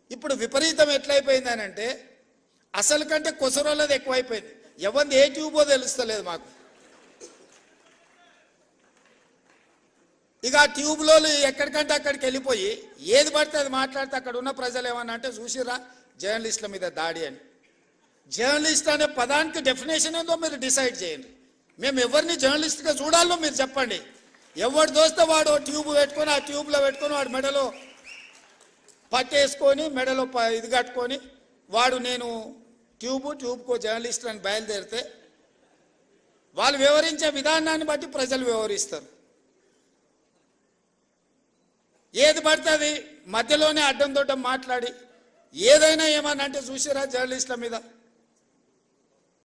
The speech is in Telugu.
ఇప్పుడు విపరీతం ఎట్లయిపోయిందనంటే అసలు కంటే కొసరోళ్ళది ఎక్కువైపోయింది ఎవరిది ఏ ట్యూబో తెలుస్తలేదు మాకు ఇక ఆ ట్యూబ్లో ఎక్కడికంటే అక్కడికి వెళ్ళిపోయి ఏది పడితే అది మాట్లాడితే అక్కడ ఉన్న ప్రజలు ఏమన్నా అంటే చూసిరా జర్నలిస్టుల మీద దాడి అని జర్నలిస్ట్ అనే పదానికి డెఫినేషన్ ఏందో మీరు డిసైడ్ చేయండి మేము ఎవరిని జర్నలిస్ట్గా చూడాలో మీరు చెప్పండి ఎవడు దోస్తే వాడు ట్యూబ్ పెట్టుకొని ఆ ట్యూబ్లో పెట్టుకొని వాడు మెడలో పట్టేసుకొని మెడలో ప- ఇది కట్టుకొని వాడు నేను ట్యూబ్ ట్యూబ్కో జర్నలిస్ట్ అని బయలుదేరితే వాళ్ళు వివరించే విధానాన్ని బట్టి ప్రజలు వివరిస్తారు ఏది పడితే అది మధ్యలోనే అడ్డం దొడ్డం మాట్లాడి ఏదైనా ఏమన్నా అంటే చూసిరా జర్నలిస్టుల మీద